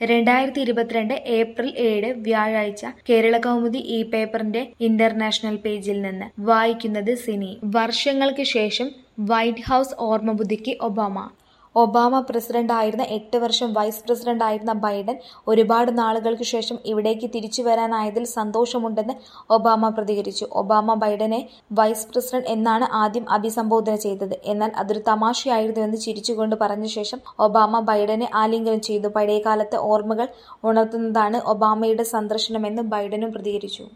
രണ്ടായിരത്തി ഇരുപത്തിരണ്ട് ഏപ്രിൽ ഏഴ് വ്യാഴാഴ്ച കേരളകൗമുദി ഈ പേപ്പറിന്റെ ഇന്റർനാഷണൽ പേജിൽ നിന്ന് വായിക്കുന്നത് സിനി വർഷങ്ങൾക്ക് ശേഷം വൈറ്റ് ഹൌസ് ഓർമ്മപുതുക്കി ഒബാമ ഒബാമ പ്രസിഡന്റായിരുന്ന എട്ട് വർഷം വൈസ് പ്രസിഡന്റായിരുന്ന ബൈഡൻ ഒരുപാട് നാളുകൾക്ക് ശേഷം ഇവിടേക്ക് തിരിച്ചു വരാനായതിൽ സന്തോഷമുണ്ടെന്ന് ഒബാമ പ്രതികരിച്ചു ഒബാമ ബൈഡനെ വൈസ് പ്രസിഡന്റ് എന്നാണ് ആദ്യം അഭിസംബോധന ചെയ്തത് എന്നാൽ അതൊരു തമാശയായിരുന്നുവെന്ന് ചിരിച്ചുകൊണ്ട് പറഞ്ഞ ശേഷം ഒബാമ ബൈഡനെ ആലിംഗനം ചെയ്തു പഴയകാലത്തെ ഓർമ്മകൾ ഉണർത്തുന്നതാണ് ഒബാമയുടെ സന്ദർശനമെന്ന് ബൈഡനും പ്രതികരിച്ചു